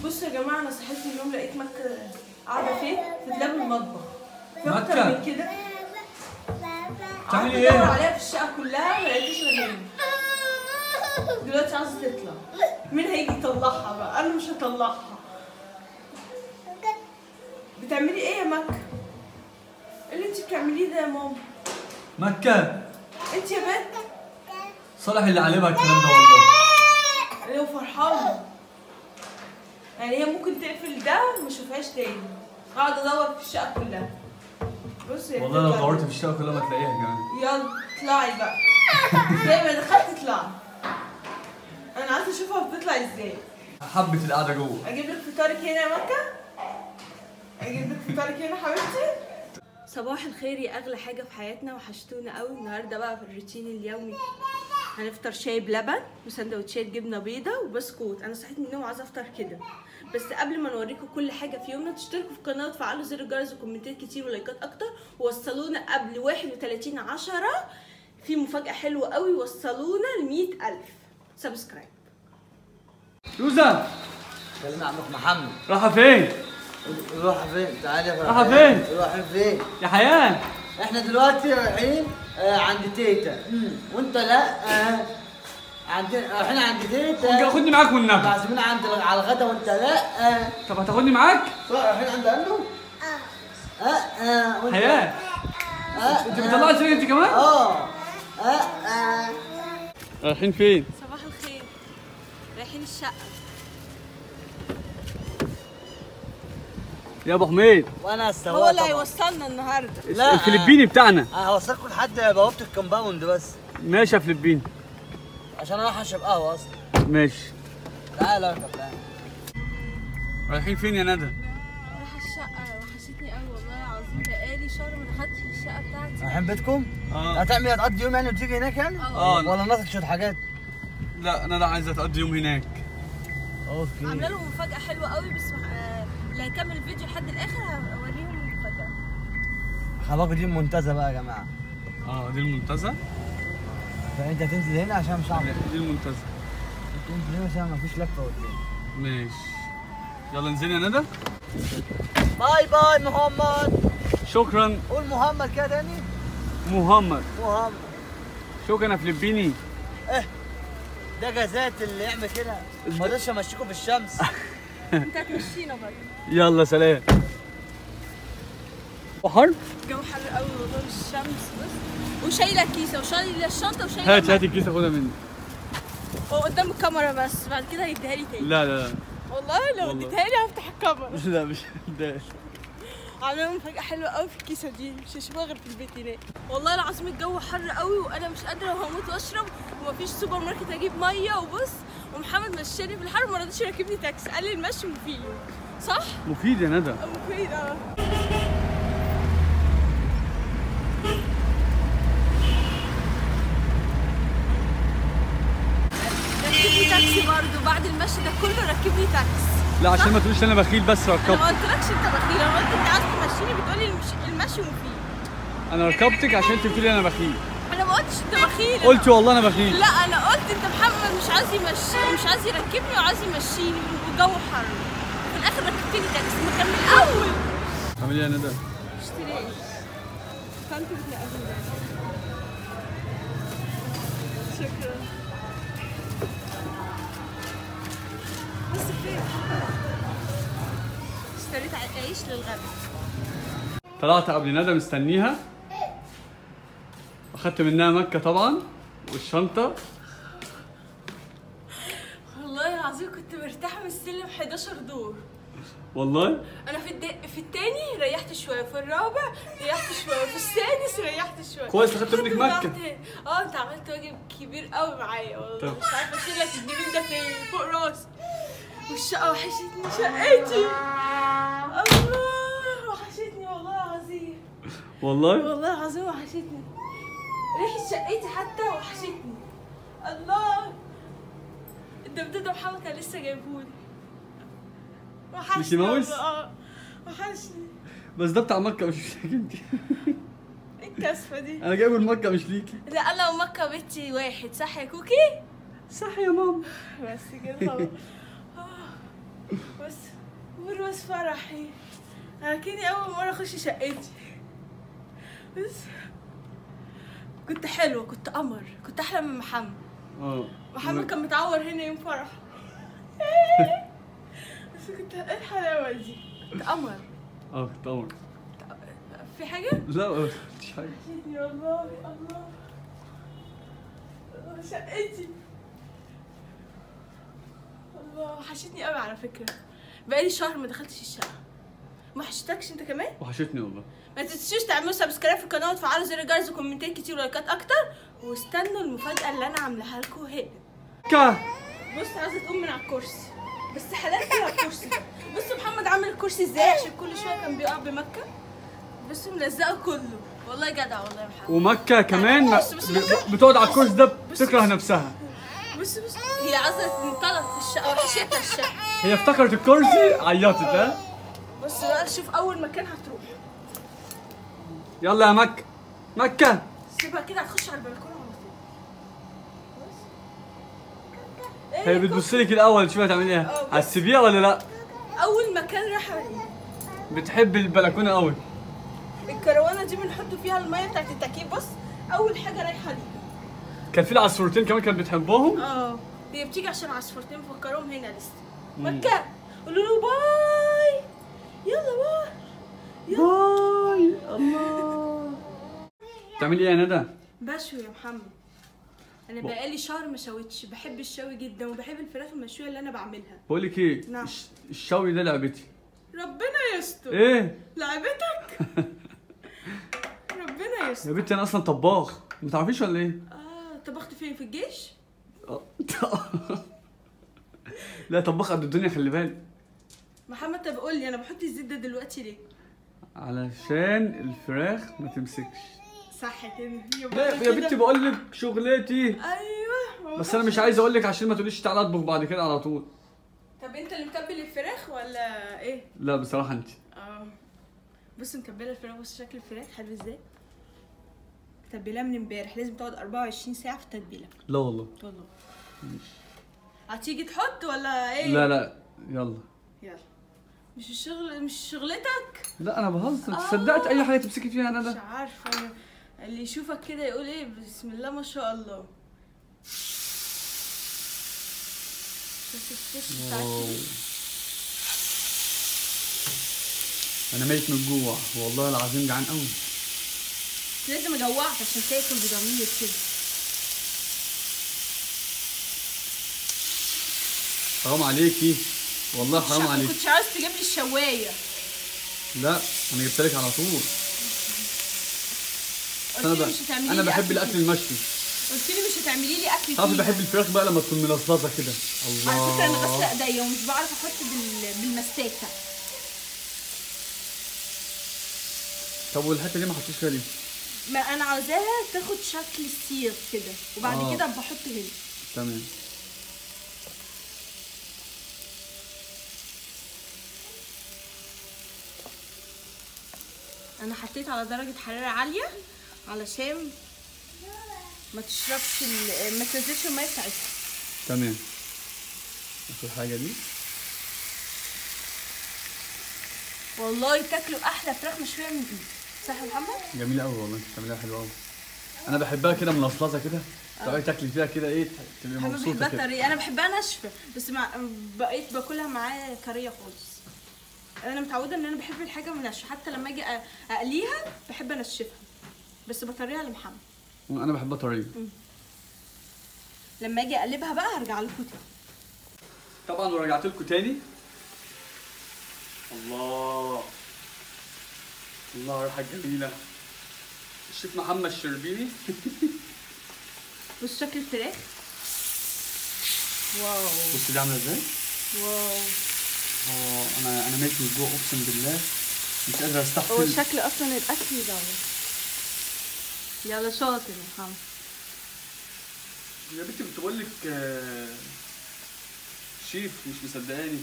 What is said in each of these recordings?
بصوا يا جماعه انا صحيت من النوم لقيت مكه قاعده فين؟ في دولاب المطبخ في اكتر مكة. من كده بتعملي قعدت ادور ايه؟ عليها في الشقه كلها ما لقيتش غير هنا دلوقتي عايزه تطلع مين هيجي يطلعها بقى انا مش هطلعها بتعملي ايه يا مكه؟ ايه اللي انت بتعمليه ده يا ماما؟ مكة انت يا بنت صالح اللي علمها الكلام ده والله انا فرحانه يعني هي ممكن تقفل ده وما اشوفهاش تاني اقعد ادور في الشقه كلها بص هي والله لو بتطلع. دورت في الشقة كلها ما تلاقيها كمان يلا اطلعي بقى زي ما دخلت اطلعي انا عايزه اشوفها بتطلع ازاي حبة القعدة جوه اجيب لك فطارك هنا يا مكه اجيب لك فطارك هنا حبيبتي صباح الخير يا اغلى حاجه في حياتنا وحشتونا قوي النهارده بقى في الروتين اليومي هنفطر شاي بلبن وسندوتشات جبنه بيضه وبسكوت انا صحيت من النوم وعايزه افطر كده بس قبل ما نوريكم كل حاجه في يومنا تشتركوا في القناه وتفعلوا زر الجرس وكومنتات كتير ولايكات اكتر ووصلونا قبل 31 10 في مفاجاه حلوه قوي وصلونا ل 100000 سبسكرايب سوزان كلمة عمك محمد رايحة فين؟ روح فين تعالى يا رايحة فرحان. فين؟ رايحين فين يا حياة احنا دلوقتي رايحين آه عند تيتا وانت لا آه عند رايحين عند تيتا خدني معاك والنبي معزومين عند على الغدا وانت لا آه طب هتاخدني معاك؟ صح رايحين عند انو اه اه وانت حياة اه انت بتطلعي سرير انت كمان؟ اه اه اه رايحين فين؟ صباح الخير رايحين الشقه يا ابو حميد وانا السواق هو اللي طبعاً. هيوصلنا النهارده لا. الفلبيني بتاعنا انا هوصلكم لحد بوابة الكومباوند بس ماشي يا فلبيني عشان اروح اشرب قهوة اصلا ماشي تعال اركب تعال رايحين فين يا ندى؟ رايحه الشقه وحشتني قوي والله العظيم بقالي شهر ما دخلتش الشقه بتاعتي رايحين بيتكم؟ اه هتعمل هتقضي يوم يعني وتيجي هناك يعني؟ اه ولا ناقصك شوية حاجات؟ لا ندى عايزة تقضي يوم هناك عامله اوكي لهم مفاجاه حلوه قوي بس آه، اللي هيكمل الفيديو لحد الاخر هوريهم المفاجاه حباكوا دي منتزه بقى يا جماعة اه دي المنتزه فانت هتنزل هنا عشان مش عارف دي المنتزه تنزل هنا عشان مفيش لفة قدام ماشي يلا انزلي يا ندى باي باي محمد شكرا قول محمد كده تاني محمد محمد شكرا يا فلبيني ده جزات اللي يعمل كده ما اقدرش امشيكوا في الشمس انت هتمشينا برضه يلا سلام حر الجو حر قوي والله الشمس بس وشايله كيسه وشايله الشنطه وشايله هات هات المكتب. الكيس خدها مني هو قدام الكاميرا بس بعد كده هيديها لي تاني لا لا لا والله لو والله. اديتها لي هفتح الكاميرا لا مش ده عامله مفاجأة حلوة قوي في الكيسة دي مش هشوفها غير في البيت هناك والله العظيم الجو حر قوي وانا مش قادرة وهموت واشرب ومفيش سوبر ماركت اجيب مية وبص ومحمد مشاني في الحر ما رضيش يركبني تاكسي قال لي المشي مفيد صح؟ مفيد يا ندى مفيد اه ركبني تاكسي برضه بعد المشي ده كله ركبني تاكسي لا عشان ما تقوليش انا بخيل بس انا ركبت ما قلتلكش انت بخيل انا قلت انت عايز تمشيني بتقولي المشي, المشي مفيد انا ركبتك عشان انت بتقولي انا بخيل انا ما قلتش انت بخيل أنا قلت والله انا بخيل لا انا قلت انت محمد مش عايز يمشي مش عايز يركبني وعايز يمشيني والجو حر في الاخر ركبتني تاكسي ما كان من الاول عامل ايه يا ندى اشتري ايه؟ كنت بتنقلني شكرا بس فين اشتريت عيش للغدا طلعت قبل ندى مستنيها اخدت منها مكه طبعا والشنطه والله العظيم كنت مرتاحه من السلم 11 دور والله انا في الد... في التاني ريحت شويه في الرابع ريحت شويه في السادس ريحت شويه كويس أخدت منك لحد ما مكة. رحت- اه انت عملت واجب كبير قوي معايا والله طب. مش عارفه اشيل لك الجميل ده فين فوق راسي والشقه وحشتني شقتي الله وحشتني والله العظيم والله والله العظيم وحشتني ريحه شقتي حتى وحشتني الله الدبدوب ده محمد كان لسه جايبهولي وحشني ميكي ماوس؟ والله، اه وحشني بس ده بتاع مكه مش ليك انت إيه الكسفه دي انا جايبه المكه مش ليكي لا انا ومكه بنتي واحد صح يا كوكي صح يا ماما بس كده خلاص آه. بص بروز فرحي لكني اول مره اخش شقتي بس كنت حلوه كنت قمر كنت احلى من محمد اه محمد كان متعور هنا يوم فرح بس كنت ايه الحلاوه دي كنت قمر اه كنت قمر في حاجه لا ما فيش حاجه وحشتني والله الله الله شقتي الله وحشتني قوي على فكره بقالي شهر ما دخلتش الشقه ما وحشتكش انت كمان وحشتني والله ما تنسوش تعملوا سبسكرايب في القناه وتفعلوا زر الجرس وكومنتات كتير ولايكات اكتر واستنوا المفاجاه اللي انا عاملاها لكم هنا كا بص عايزه تقوم من على الكرسي بس حلال على الكرسي بص محمد عامل الكرسي ازاي عشان كل شويه كان بيقع بمكه بص ملزقه كله والله جدع والله يا محمد ومكة كمان ما- بص- بص مكة. ب- بتقعد على الكرسي ده بتكره نفسها بص بص هي عايزه تنطلق في الشقه وحشتها الشقه هي افتكرت الكرسي عيطت ها بص بقى شوف اول مكان هتروح يلا يا مكة مكة سيبها كده هتخش على البلكونه على طول بص. هي إيه بتبص لك الاول تشوفي هتعملي ايه اه، بص. هتسيبيها ولا لا اول مكان راح أوريه. بتحب البلكونه قوي الكروانه دي بنحط فيها الميه بتاعت التكييف بص اول حاجه رايحه لي كان في العصفورتين كمان كانت بتحبهم اه هي بتيجي عشان عصفورتين مفكرهم هنا لسه مم. مكة قولوا له باي يلا باي باي الله بتعملي ايه يا ندى بشوي يا محمد انا بق- بقالي شهر ما شويتش بحب الشوي جدا وبحب الفراخ المشويه اللي انا بعملها بقول لك ايه نعم. الش- الشوي ده لعبتي ربنا يستر ايه لعبتك ربنا يا يستر بنتي انا اصلا طباخ ما تعرفيش ولا ايه اه طبخت فين في الجيش آه. لا طباخ قد الدنيا خلي بالك محمد طب قول لي انا بحط الزيت ده دلوقتي ليه علشان الفراخ ما تمسكش صح كده لا يا بنتي بقول لك شغلتي ايوه ما بس انا مش بخافش. عايز اقول لك عشان ما تقوليش تعالى اطبخ بعد كده على طول طب انت اللي متبل الفراخ ولا ايه لا بصراحه انت اه بص متبله الفراخ بص شكل الفراخ حلو ازاي متبلاه من امبارح لازم تقعد 24 ساعه في التتبيله لا والله والله هتيجي تحط ولا ايه لا لا يلا يلا مش الشغل مش شغلتك لا انا بهزر آه. صدقت اي حاجه تمسكي فيها انا مش ده عارفه أنا اللي يشوفك كده يقول ايه بسم الله ما شاء الله شوف الفيش واو. بتاعتي انا ميت من الجوع والله العظيم جعان قوي لازم اجوعك عشان تاكل بضمير كده حرام عليكي والله حرام مش- عليكي كنتش عاوز تجيب لي الشوايه لا انا جبت لك على طول قلت انا لي ب... مش هتعملي انا لي بحب أكل الاكل كده. المشوي قلت لي مش هتعملي لي اكل تعرفي فيه. بحب الفراخ بقى لما تكون ملصلصه كده الله على فكره انا غاسله ايديا ومش بعرف احط بال... بالمستاكه طب والحته دي ما حطيتش فيها ليه ما انا عاوزاها تاخد شكل السيخ كده وبعد آه. كده بحط هنا تمام انا حطيت على درجه حراره عاليه علشان ما تشربش ال... ما تنزلش الميه بتاعتها تمام ناخد الحاجه دي والله تاكلوا احلى فراخ مشويه من ايدي صح يا محمد جميله قوي والله انت بتعمليها حلوه قوي انا بحبها كده ملصلصه كده تقعدي تاكلي فيها كده ايه تبقي محمد مبسوطه بيحبها كده طريه انا بحبها ناشفه بس مع... بقيت باكلها معاه طريه خالص انا متعوده ان انا بحب الحاجه ناشفه حتى لما اجي أ- اقليها بحب انشفها بس بطريها لمحمد انا بحبها طريه لما اجي اقلبها بقى هرجع لكم تاني طبعا ورجعت لكم تاني الله الله ريحه جميله الشيف محمد الشربيني بص شكل الفراخ واو بص دي عامله ازاي واو اه انا انا ميت من الجوع اقسم بالله مش قادر هو استحمل شكل اصلا الاكل ده يلا شاطر يا محمد يا بنتي كنت بقول لك آه، شيف مش مصدقاني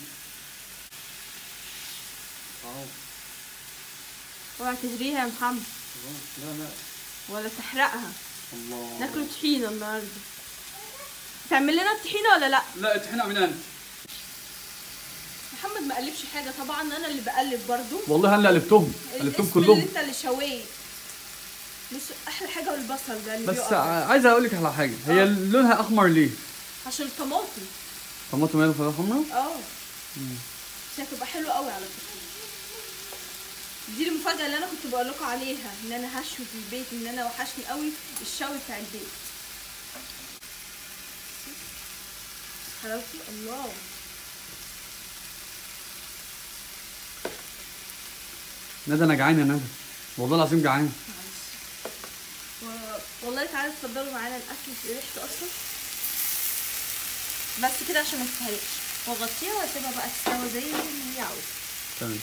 اه اوعى تجريها يا محمد آه، لا لا ولا تحرقها الله ناكلوا طحينه النهارده تعمل لنا الطحينه ولا لا لا الطحينه اعملها انت محمد ما قلبش حاجه طبعا انا اللي بقلب برضو والله انا اللي قلبتهم قلبتهم الاسم اللي كلهم انت اللي شويه بص احلى حاجه هو البصل ده اللي بس بيقع ع- عايز اقول لك على حاجه هي لونها احمر ليه عشان الطماطم طماطم ماله فيها حمرا اه بس هتبقى حلوه قوي على فكره دي المفاجاه اللي انا كنت بقول لكم عليها ان انا هشوي في البيت ان انا وحشني قوي الشوي بتاع البيت حلاوتي الله ندى انا جعان يا ندى والله العظيم جعان و- والله تعالوا اتفضلوا معانا الاكل في ريحته اصلا بس كده عشان ما تتهرقش واغطيها واسيبها بقى تستوي زي ما هي عاوزه تمام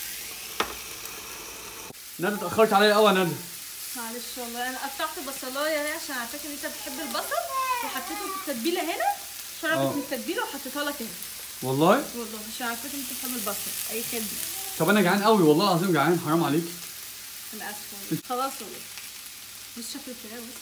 ندى اتاخرت عليا قوي يا ندى معلش والله انا قطعت بصلايه اهي عشان عارفاك ان انت بتحب البصل وحطيته في التتبيله هنا شربت اه. من التتبيله وحطيتها لك هنا والله والله عشان عارفاك ان انت بتحب البصل اي خدمه طب انا جعان قوي والله العظيم جعان حرام عليك انا اسفه والله. خلاص والله مش شكل الفراخ بس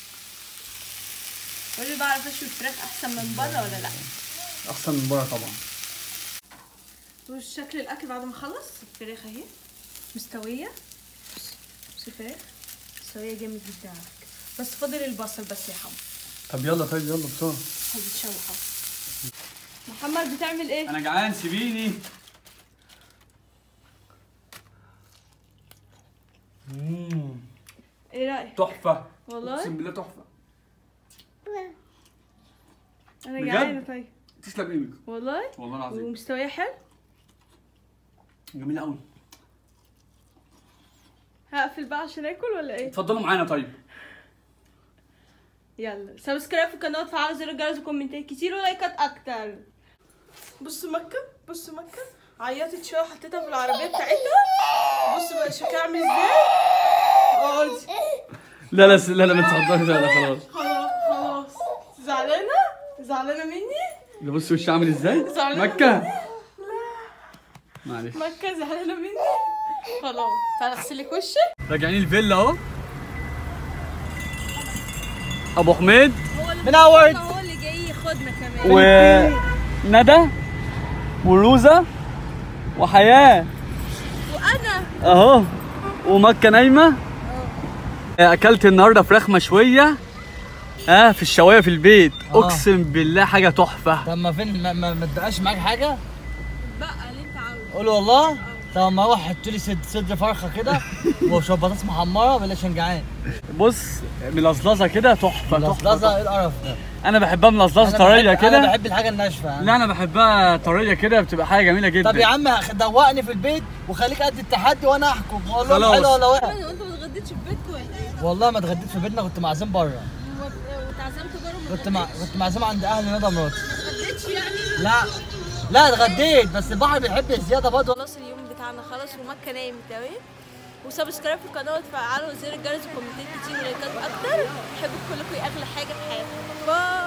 قولي بقى اعرف اشوي الفراخ احسن من بره ولا لا احسن من بره طبعا بص شكل الاكل بعد ما اخلص الفراخ اهي مستويه بص بص الفراخ مستويه جامد جدا على فكره بس فاضل البصل بس يا حمو طب يلا طيب يلا بسرعه هيتشوي حمو محمد بتعمل ايه انا جعان سيبيني مم، ايه رايك تحفه والله؟ اقسم بالله تحفه انا بجد؟ جعانه طيب تسلم ايدك والله والله العظيم ومستويه حلو جميله قوي هقفل بقى عشان اكل ولا ايه اتفضلوا معانا طيب يلا سبسكرايب في القناه وتفعلوا زر الجرس وكومنتات كتير ولايكات اكتر بصوا مكه بصوا مكه عيطت شويه حطيتها في العربيه بتاعتها بصوا بقى شكلها عامل ازاي اقعدي لا لا لا لا ما تصدقش لا خلاص خلاص خلاص زعلانه زعلانه مني ده بص وشي عامل ازاي زعلانة مكه معلش مكه زعلانه مني خلاص تعالى اغسل لك وشك راجعين الفيلا اهو ابو حميد منور هو اللي جاي ياخدنا كمان وندى وروزا وحياه وانا اهو ومكه نايمه اكلت النهارده فراخ مشويه اه في الشوايه في البيت آه. اقسم بالله حاجه تحفه طب ما فين ما, ما, ما تبقاش معاك حاجه بقى اللي انت عاوزه قول والله طب ما اروح حط لي صد- صدر فرخه كده وشويه بطاطس محمره بلاش عشان جعان بص ملزلزه كده تحفه لزلزه تحفه ايه القرف ده انا بحبها ملزلزه أنا طريه بحب- انا كده بحب الحاجه الناشفه لا انا بحبها طريه كده بتبقى حاجه جميله جدا طب يا عم دوقني في البيت وخليك قد التحدي وانا احكم واقول لهم خلاص. حلو ولا وحش هو انت ما اتغديتش في بيتكم ولا ايه؟ والله ما اتغديت في بيتنا كنت معزوم بره واتعزمتوا بره ما كنت مع... كنت معزوم عند اهل ندى مراتي اتغديتش يعني؟ لا لا اتغديت بس البحر بيحب الزياده برضه خلاص اليوم بتاعنا خلص ومكة نايم تمام وسبسكرايب في القناه وتفعلوا زر الجرس وكومنتات كتير ولايكات اكتر بحبكم كلكم اغلى حاجه في حياتي باي